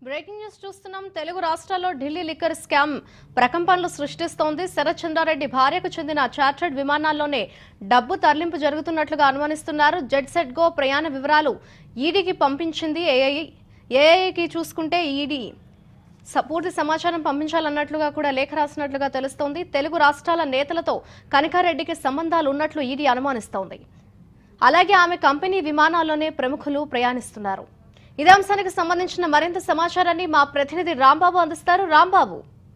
Breaking news చూస్తున్నాం తెలుగు రాష్ట్రాల్లో Delhi liquor scam ప్రకంపనలు సృష్టిస్తోంది శరత్ చంద్రారెడ్డి భార్యకు చెందిన చార్టర్డ్ విమానాల్లోనే డబ్బు తరలింపు జరుగుతున్నట్లుగా అనుమానిస్తున్నారు జెడ్ సెట్ గో ప్రయాణ వివరాలు ఈడీకి పంపించింది ఏఐ ఏఐకి చూసుకుంటే ఈడీ స- పూర్తి సమాచారం పంపించాలన్నట్లుగా కూడా లేఖ రాసినట్లుగా తెలుస్తోంది తెలుగు రాష్ట్రాల నేతలతో కనకారెడ్డికి సంబంధాలు ఉన్నట్లు ఈడీ అనుమానిస్తోంది అలాగే ఆమె కంపెనీ విమానాల్లోనే ప్రముఖులు ప్రయాణిస్తున్నారు ఇదే అంశానికి సంబంధించిన మరింత సమాచారాన్ని మా ప్రతినిధి రాంబాబు అందిస్తారు రాంబాబు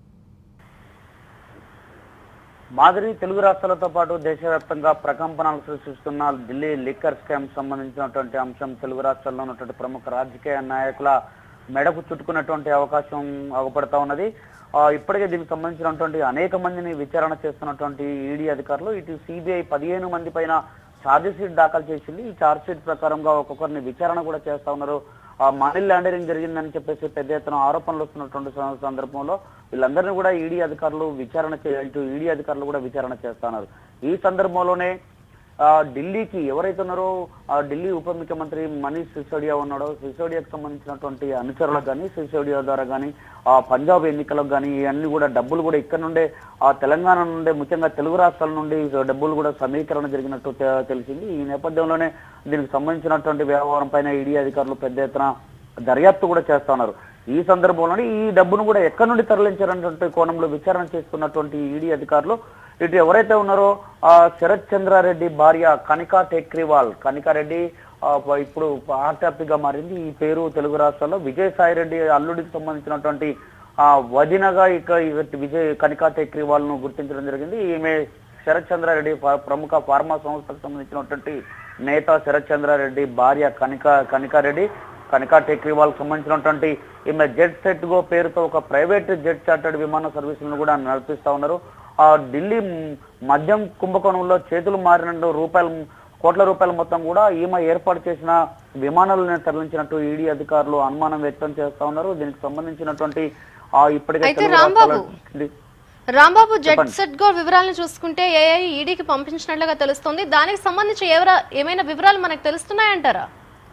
మాదిరి తెలుగు రాష్ట్రాలతో పాటు దేశవ్యాప్తంగా ప్రకంపనలు సృష్టిస్తున్న ఢిల్లీ లిక్కర్ స్కామ్ సంబంధించినటువంటి అంశం తెలుగు రాష్ట్రాల్లో ఉన్నటువంటి ప్రముఖ రాజకీయ నాయకుల మెడకు చుట్టుకున్నటువంటి అవకాశం అవపడతా ఉన్నది ఆ, ఇప్పటికే దీనికి సంబంధించినటువంటి అనేక మందిని విచారణ చేస్తున్నటువంటి ఈడీ అధికారులు ఇటు సిబిఐ పదిహేను మంది పైన ఛార్జ్ షీట్ దాఖలు చేసింది ఈ ఛార్జ్ షీట్ ప్రకారంగా ఒక్కొక్కరిని విచారణ కూడా చేస్తా ఉన్నారు ఆ మనీ లాండరింగ్ జరిగిందని చెప్పేసి పెద్ద ఎత్తున ఆరోపణలు వస్తున్నటువంటి సం- సందర్భంలో వీళ్ళందరినీ కూడా ఈడీ అధికారులు విచారణ చే ఇటు ఈడీ అధికారులు కూడా విచారణ చేస్తున్నారు ఈ సందర్భంలోనే ఆ, ఢిల్లీకి ఎవరైతే ఉన్నారో ఆ ఢిల్లీ ఉప ముఖ్యమంత్రి మనీష్ సిసోడియా ఉన్నాడో సిసోడియాకు సంబంధించినటువంటి అనుచరులకు కానీ సిసోడియా ద్వారా కానీ ఆ పంజాబ్ ఎన్నికలకు కానీ ఇవన్నీ కూడా డబ్బులు కూడా ఇక్కడ నుండే ఆ తెలంగాణ నుండే ముఖ్యంగా తెలుగు రాష్ట్రాల నుండి డబ్బులు కూడా సమీకరణ జరిగినట్టు తె- తెలిసింది ఈ నేపథ్యంలోనే దీనికి సంబంధించినటువంటి వ్యవహారం పైన ఈడీ అధికారులు పెద్ద ఎత్తున దర్యాప్తు కూడా చేస్తా ఉన్నారు ఈ సందర్భంలోనే ఈ డబ్బును కూడా ఎక్కడి నుండి తరలించారన్నటువంటి కోణంలో విచారణ చేస్తున్నటువంటి ఈడీ అధికారులు ఇటు ఎవరైతే ఉన్నారో ఆ శరత్ చంద్రారెడ్డి భార్య కనికా టెక్రివాల్ కనికారెడ్డి ఆ, ప- ఇప్పుడు హాట్ టాపిక్ గా మారింది ఈ పేరు తెలుగు రాష్ట్రాల్లో విజయసాయి రెడ్డి అల్లుడికి సంబంధించినటువంటి ఆ వదినగా ఇక ఇక విజయ్ కనికా టెక్రివాల్ ను గుర్తించడం జరిగింది ఈమె శరత్ చంద్రారెడ్డి ఫా- ప్రముఖ ఫార్మా సంస్థకు సంబంధించినటువంటి నేత శరత్ చంద్రారెడ్డి భార్య కనిక కనికారెడ్డి కనికా టెక్రివాల్ సంబంధించినటువంటి ఈమె జెట్ సెట్ గో పేరుతో ఒక ప్రైవేట్ జెట్ చార్టర్డ్ విమాన సర్వీసులను కూడా నడిపిస్తా ఉన్నారు ఆ ఢిల్లీ మ్, మద్యం కుంభకోణంలో చేతులు మారిన రూపాయలు కోట్ల రూపాయల మొత్తం కూడా ఈమె ఏర్పాటు చేసిన విమానాలను తరలించినట్టు ఈడీ అధికారులు అనుమానం వ్యక్తం చేస్తా ఉన్నారు దీనికి సంబంధించినటువంటి ఆ ఇప్పటికే అయితే తెలుగు రాంబాబు, రాష్ట్రాల- రాంబాబు జెట్ చెప్పండి. సెట్ గో వివరాలను చూసుకుంటే ఏఐ ఈడీకి పంపించినట్లుగా తెలుస్తోంది దానికి సంబంధించి ఎవర ఏమైనా వివరాలు మనకు తెలుస్తున్నాయంటారా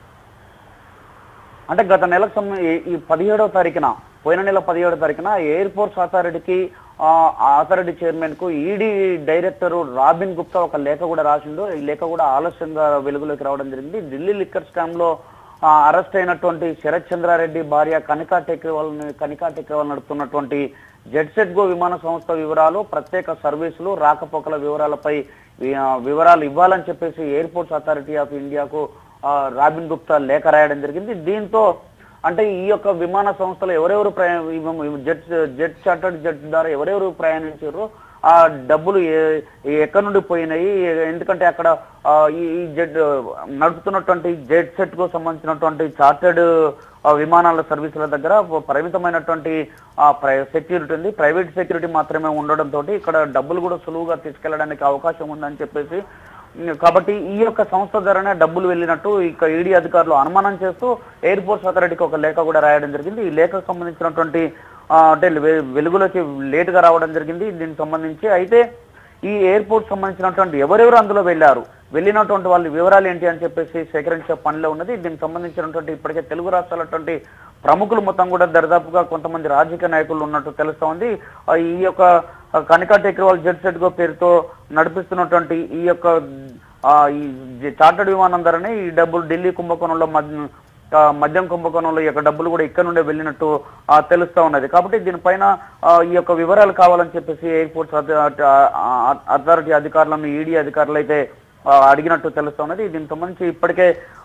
అంటే గత నెలకు సంబ- ఈ- ఈ పదిహేడవ తారీఖున పోయిన నెల పదిహేడవ తారీఖున ఎయిర్ ఫోర్స్ అథారిటీకి ఆ అథారిటీ చైర్మన్ కు ఈడీ డైరెక్టర్ రాబిన్ గుప్తా ఒక లేఖ కూడా రాసిండు ఈ లేఖ కూడా ఆలస్యంగా వెలుగులోకి రావడం జరిగింది ఢిల్లీ లిక్కర్ స్కామ్ లో ఆ, అరెస్ట్ అయినటువంటి శరత్ చంద్రారెడ్డి భార్య కనికా టెక్రివాల్ కనికా టెక్రివాల్ నడుపుతున్నటువంటి జెట్ సెట్ గో విమాన సంస్థ వివరాలు ప్రత్యేక సర్వీసులు రాకపోకల వివరాలపై వి- ఆ, వివరాలు ఇవ్వాలని చెప్పేసి ఎయిర్పోర్ట్స్ అథారిటీ ఆఫ్ ఇండియాకు ఆ, రాబిన్ గుప్తా లేఖ రాయడం జరిగింది దీంతో అంటే ఈ యొక్క విమాన సంస్థలు ఎవరెవరు ప్రయా- ఈ జెట్ జెట్ చార్టర్డ్ జెట్ ద్వారా ఎవరెవరు ప్రయాణించారో ఆ డబ్బులు ఏ- ఎక్కడి నుండి పోయినాయి ఎందుకంటే అక్కడ ఆ, ఈ ఈ జెట్ నడుపుతున్నటువంటి జెట్ సెట్ కు సంబంధించినటువంటి చార్టర్డ్ విమానాల సర్వీసుల దగ్గర పరిమితమైనటువంటి సెక్యూరిటీ ఉంది ప్రైవేట్ సెక్యూరిటీ మాత్రమే ఉండడంతో ఇక్కడ డబ్బులు కూడా సులువుగా తీసుకెళ్ళడానికి అవకాశం ఉందని చెప్పేసి ఉమ్, కాబట్టి ఈ యొక్క సంస్థ ద్వారానే డబ్బులు వెళ్ళినట్టు ఇక ఈడీ అధికారులు అనుమానం చేస్తూ ఎయిర్పోర్ట్స్ అథారిటీకి ఒక లేఖ కూడా రాయడం జరిగింది ఈ లేఖకు సంబంధించినటువంటి ఆ, అంటే వె- వెలుగులోకి లేటుగా రావడం జరిగింది దీనికి సంబంధించి అయితే ఈ ఎయిర్పోర్ట్ సంబంధించినటువంటి ఎవరెవరు అందులో వెళ్ళారు వెళ్ళినటువంటి వాళ్ళ వివరాలు ఏంటి అని చెప్పేసి సేకరించే పనిలో ఉన్నది దీనికి సంబంధించినటువంటి ఇప్పటికే తెలుగు రాష్ట్రాలటువంటి ప్రముఖులు మొత్తం కూడా దరిదాపుగా కొంతమంది రాజకీయ నాయకులు ఉన్నట్టు తెలుస్తా ఉంది ఆ, ఈ యొక్క Kanika Tekriwal jet set go పేరుతో నడిపిస్తున్నటువంటి ఈ యొక్క ఆ, ఈ చార్టర్డ్ విమానం ధరనే ఈ డబ్బులు ఢిల్లీ కుంభకోణంలో మద్య- ఆ, మద్యం కుంభకోణంలో ఈ యొక్క డబ్బులు కూడా ఇక్కడ నుండే వెళ్ళినట్టు ఆ, తెలుస్తా ఉన్నది కాబట్టి దీనిపైన ఆ, ఈ యొక్క వివరాలు కావాలని చెప్పేసి ఎయిర్పోర్ట్స్ అథారిటీ అధికారులను ఈడీ అధికారులు అయితే ఆ, అడిగినట్టు తెలుస్తా ఉన్నది దీనికి సంబంధించి ఇప్పటికే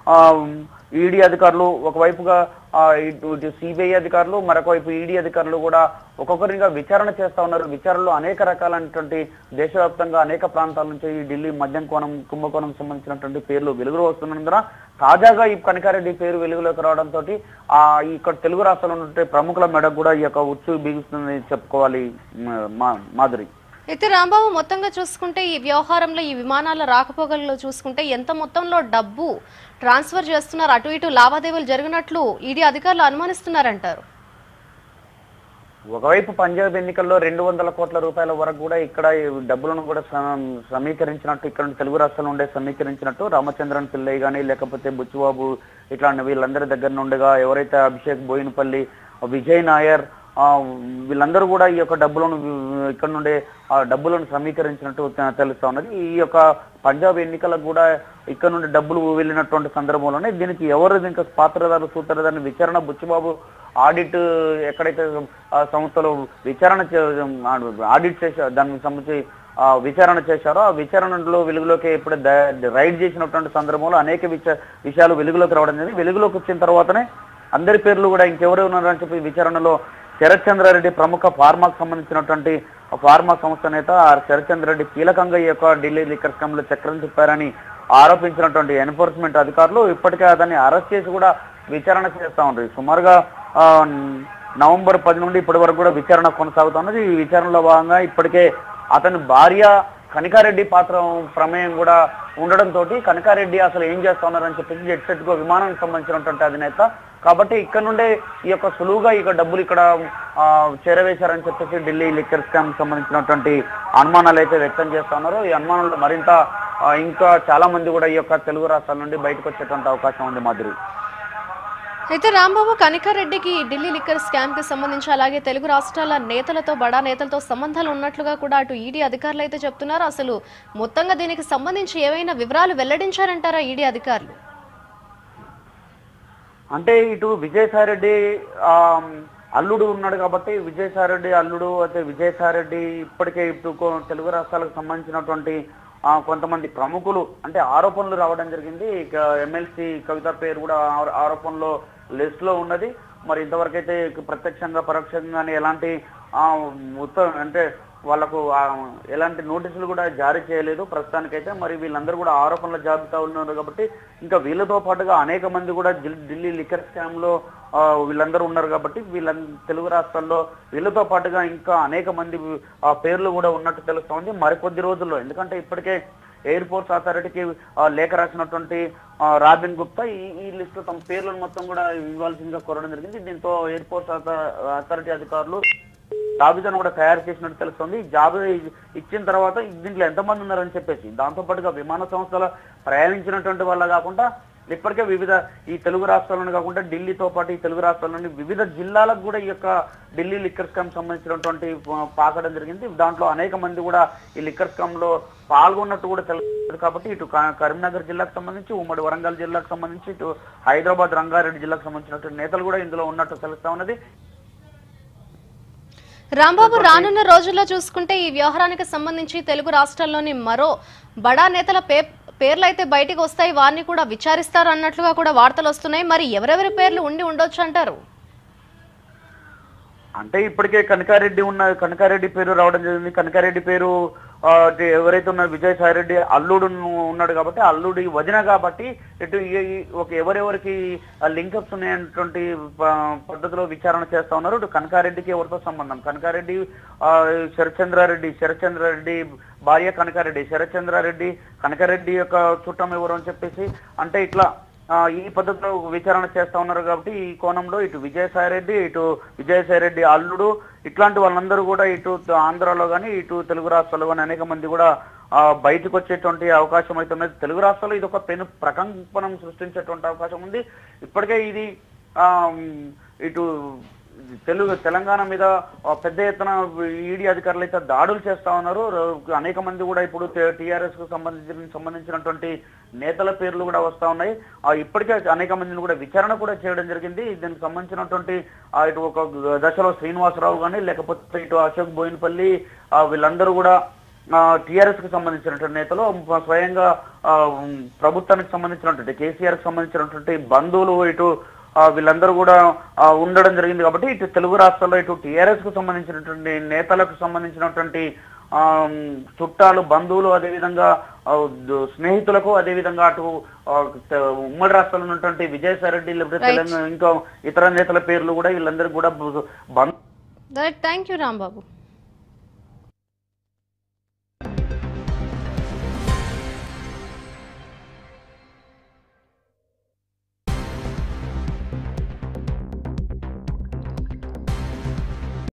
ఈడీ అధికారులు ఒకవైపుగా ఆ, ఇటు ఇటు సిబిఐ అధికారులు మరొక వైపు ఈడీ అధికారులు కూడా ఒక్కొక్కరిగా విచారణ చేస్తా ఉన్నారు విచారణలో అనేక రకాలైనటువంటి దేశవ్యాప్తంగా అనేక ప్రాంతాల నుంచి ఈ ఢిల్లీ మద్యం కోణం కుంభకోణం సంబంధించినటువంటి పేర్లు వెలుగులో వస్తున్నందున తాజాగా ఈ కనికారెడ్డి పేరు వెలుగులోకి రావడంతో ఆ ఇక్కడ తెలుగు రాష్ట్రాల్లో ఉన్నటువంటి ప్రముఖుల మెడకు కూడా ఈ యొక్క ఉచ్చు బిగుస్తుందని చెప్పుకోవాలి మ- మా- మాధురి అయితే రాంబాబు మొత్తంగా చూసుకుంటే ఈ వ్యవహారంలో ఈ విమానాల రాకపోకల్లో చూసుకుంటే ఎంత మొత్తంలో డబ్బు ట్రాన్స్ఫర్ చేస్తున్నారు అటు ఇటు లావాదేవీలు జరిగినట్లు ఈడీ అధికారులు అనుమానిస్తున్నారంటారు ఒకవైపు పంజాబ్ ఎన్నికల్లో రెండు వందల కోట్ల రూపాయల వరకు కూడా ఇక్కడ ఈ డబ్బులను కూడా సమ- సమీకరించినట్టు ఇక్కడ నుండి తెలుగు రాష్ట్రాల నుండే సమీకరించినట్టు రామచంద్రన్ పిల్లయ్య కానీ లేకపోతే బుచ్చిబాబు ఇట్లాంటి వీళ్ళందరి దగ్గర నుండిగా ఎవరైతే అభిషేక్ బోయినపల్లి విజయ్ నాయర్ ఆ, వీళ్ళందరూ కూడా ఈ యొక్క డబ్బులను వి- ఇక్కడ నుండే ఆ డబ్బులను సమీకరించినట్టు తె- తెలుస్తా ఉన్నది ఈ యొక్క పంజాబ్ ఎన్నికలకు కూడా ఇక్కడ నుండి డబ్బులు వెళ్ళినటువంటి సందర్భంలోనే దీనికి ఎవరు ఇంకా పాత్రదారు సూత్రధారుని విచారణ బుచ్చిబాబు ఆడిట్ ఎక్కడైతే ఆ సంస్థలో విచారణ చే- ఆడిట్ చేశారు దానికి సంబంధించి ఆ విచారణ చేశారో ఆ విచారణలో వెలుగులోకి ఇప్పుడు ద- రైడ్ చేసినటువంటి సందర్భంలో అనేక విచ- విషయాలు వెలుగులోకి రావడం జరిగింది వెలుగులోకి వచ్చిన తర్వాతనే అందరి పేర్లు కూడా ఇంకెవరు ఉన్నారని చెప్పి విచారణలో శరత్ చంద్రారెడ్డి ప్రముఖ ఫార్మాకు సంబంధించినటువంటి ఒక ఫార్మా సంస్థ నేత ఆ శరత్ చంద్రారెడ్డి కీలకంగా ఈ యొక్క ఢిల్లీ లిక్కర్ స్కామ్ లో చక్రం తిప్పారని ఆరోపించినటువంటి ఎన్ఫోర్స్మెంట్ అధికారులు ఇప్పటికే అతన్ని అరెస్ట్ చేసి కూడా విచారణ చేస్తా ఉన్నారు సుమారుగా ఆ, నవంబర్ పది నుండి ఇప్పటి వరకు కూడా విచారణ కొనసాగుతున్నది ఈ విచారణలో భాగంగా ఇప్పటికే అతని భార్య కనికారెడ్డి పాత్ర ప్రమేయం కూడా ఉండడంతో కనికారెడ్డి అసలు ఏం చేస్తా ఉన్నారని చెప్పేసి జెట్ సెట్ గో విమానానికి సంబంధించినటువంటి అధినేత కాబట్టి ఇక్కడ నుండే ఈ యొక్క సులువుగా ఇక డబ్బులు ఇక్కడ ఆ, చేరవేశారని చెప్పేసి ఢిల్లీ లిక్కర్ స్కామ్ సంబంధించినటువంటి అనుమానాలు అయితే వ్యక్తం చేస్తా ఉన్నారు ఈ అనుమానాలు మరింత ఆ, ఇంకా చాలా మంది కూడా ఈ యొక్క తెలుగు రాష్ట్రాల నుండి బయటకు వచ్చేటువంటి అవకాశం ఉంది మాధురి అయితే రాంబాబు కనికారెడ్డికి ఈ ఢిల్లీ లిక్కర్ స్కామ్ కి సంబంధించి అలాగే తెలుగు రాష్ట్రాల నేతలతో బడా నేతలతో సంబంధాలు ఉన్నట్లుగా కూడా అటు ఈడీ అధికారులు అయితే చెప్తున్నారు అసలు మొత్తంగా దీనికి సంబంధించి ఏవైనా వివరాలు వెల్లడించారంటారా ఈడీ అధికారులు అంటే ఇటు విజయసాయిరెడ్డి ఆ, అల్లుడు ఉన్నాడు కాబట్టి విజయసాయిరెడ్డి అల్లుడు అయితే విజయసాయిరెడ్డి ఇప్పటికే ఇటు కొ- తెలుగు రాష్ట్రాలకు సంబంధించినటువంటి ఆ, కొంతమంది ప్రముఖులు అంటే ఆరోపణలు రావడం జరిగింది ఇక ఎమ్మెల్సీ కవిత పేరు కూడా ఆరో- ఆరోపణలో లిస్ట్ లో ఉన్నది మరి ఇంతవరకు అయితే ప్రత్యక్షంగా పరోక్షంగానే ఎలాంటి ఆ, ఉత్త అంటే వాళ్ళకు ఆ, ఎలాంటి నోటీసులు కూడా జారీ చేయలేదు ప్రస్తుతానికైతే మరి వీళ్ళందరూ కూడా ఆరోపణల జాబితా ఉన్నారు కాబట్టి ఇంకా వీళ్ళతో పాటుగా అనేక మంది కూడా జిల్- ఢిల్లీ లిక్కర్ స్కామ్ లో ఆ, వీళ్ళందరూ ఉన్నారు కాబట్టి వీళ్ళ తెలుగు రాష్ట్రాల్లో వీళ్ళతో పాటుగా ఇంకా అనేక మంది ఆ పేర్లు కూడా ఉన్నట్టు తెలుస్తోంది మరికొద్ది రోజుల్లో ఎందుకంటే ఇప్పటికే ఎయిర్ ఫోర్స్ అథారిటీకి ఆ, లేఖ రాసినటువంటి ఆ, రాబిన్ గుప్తా ఈ ఈ లిస్ట్ తమ పేర్లను మొత్తం కూడా ఇవ్వాల్సిందిగా కోరడం జరిగింది దీంతో ఎయిర్ ఫోర్స్ అథారిటీ అధికారులు జాబితాను కూడా తయారు చేసినట్టు తెలుస్తుంది ఈ జాబితా ఇచ్చిన తర్వాత దీంట్లో ఎంతమంది ఉన్నారని చెప్పేసి దాంతో పాటుగా విమాన సంస్థల ప్రయాణించినటువంటి వాళ్ళ కాకుండా ఇప్పటికే వివిధ ఈ తెలుగు రాష్ట్రాలను కాకుండా ఢిల్లీతో పాటు ఈ తెలుగు రాష్ట్రాల్లోని వివిధ జిల్లాలకు కూడా ఈ యొక్క ఢిల్లీ లిక్కర్ స్కామ్ సంబంధించినటువంటి ఆ, పాకడం జరిగింది దాంట్లో అనేక మంది కూడా ఈ లిక్కర్ స్కామ్ లో పాల్గొన్నట్టు కూడా తెలుస్తుంది కాబట్టి ఇటు క- కరీంనగర్ జిల్లాకు సంబంధించి ఉమ్మడి వరంగల్ జిల్లాకు సంబంధించి ఇటు హైదరాబాద్ రంగారెడ్డి జిల్లాకు సంబంధించినటువంటి నేతలు కూడా ఇందులో ఉన్నట్టు తెలుస్తా ఉన్నది రాంబాబు రానున్న రోజుల్లో చూసుకుంటే ఈ వ్యవహారానికి సంబంధించి తెలుగు రాష్ట్రాల్లోని మరో బడా నేతల పే పేర్లు అయితే బయటికి వస్తాయి వారిని కూడా విచారిస్తారు అన్నట్లుగా కూడా వార్తలు వస్తున్నాయి మరి ఎవరెవరి పేర్లు ఉండి ఉండొచ్చు అంటారు అంటే ఇప్పటికే కనకారెడ్డి ఉన్న కనకారెడ్డి పేరు రావడం జరిగింది కనకారెడ్డి పేరు ఆ, అంటే ఎవరైతే ఉన్న విజయసాయి రెడ్డి అల్లుడు ఉన్నాడు కాబట్టి అల్లుడి వదిన కాబట్టి ఇటు ఈ- ఈ ఒక ఎవరెవరికి లింకప్స్ ఉన్నాయన్నటువంటి ప- పద్ధతిలో విచారణ చేస్తా ఉన్నారు ఇటు కనకారెడ్డికి ఎవరితో సంబంధం కనకారెడ్డి ఆ, శరత్చంద్రారెడ్డి శరత్చంద్రారెడ్డి భార్య కనకారెడ్డి శరత్చంద్రారెడ్డి కనకారెడ్డి యొక్క చుట్టం ఎవరు అని చెప్పేసి అంటే ఇట్లా ఆ, ఈ పద్ధతిలో విచారణ చేస్తా ఉన్నారు కాబట్టి ఈ కోణంలో ఇటు విజయసాయి రెడ్డి ఇటు విజయసాయి రెడ్డి అల్లుడు ఇట్లాంటి వాళ్ళందరూ కూడా ఇటు ఆంధ్రాలో కానీ ఇటు తెలుగు రాష్ట్రాల్లో కానీ అనేక మంది కూడా ఆ, బయటకు వచ్చేటువంటి అవకాశం అయితే ఉన్నది తెలుగు రాష్ట్రాల్లో ఇది ఒక పెను ప్రకంపనం సృష్టించేటువంటి అవకాశం ఉంది ఇప్పటికే ఇది ఆ, ఇటు తెలుగు తెలంగాణ మీద ఆ, పెద్ద ఎత్తున ఈడీ అధికారులు అయితే దాడులు చేస్తా ఉన్నారు ర- అనేక మంది కూడా ఇప్పుడు టిఆర్ఎస్ కు సంబంధించిన సంబంధించినటువంటి నేతల పేర్లు కూడా వస్తా ఉన్నాయి ఆ, ఇప్పటికే అనేక మందిని కూడా విచారణ కూడా చేయడం జరిగింది దీనికి సంబంధించినటువంటి ఆ, ఇటు ఒక దశలో శ్రీనివాసరావు కానీ లేకపోతే ఇటు అశోక్ బోయినపల్లి ఆ, వీళ్ళందరూ కూడా టిఆర్ఎస్ కు సంబంధించినటువంటి నేతలు స్వయంగా ఆ, ఉమ్, ప్రభుత్వానికి సంబంధించినటువంటి కేసీఆర్ కు సంబంధించినటువంటి బంధువులు ఇటు ఆ, వీళ్ళందరూ కూడా ఆ, ఉండడం జరిగింది కాబట్టి ఇటు తెలుగు రాష్ట్రాల్లో ఇటు టిఆర్ఎస్ కు సంబంధించినటువంటి నేతలకు సంబంధించినటువంటి ఆ, ఉమ్, చుట్టాలు బంధువులు అదేవిధంగా ఆ, ద- స్నేహితులకు అదేవిధంగా అటు ఆ, త- ఉమ్మడి రాష్ట్రంలో ఉన్నటువంటి విజయసాయి రెడ్డి లేకపోతే Right. తెలంగాణ ఇంకా ఇతర నేతల పేర్లు కూడా వీళ్ళందరూ కూడా బంధు థ్యాంక్ యూ రాంబాబు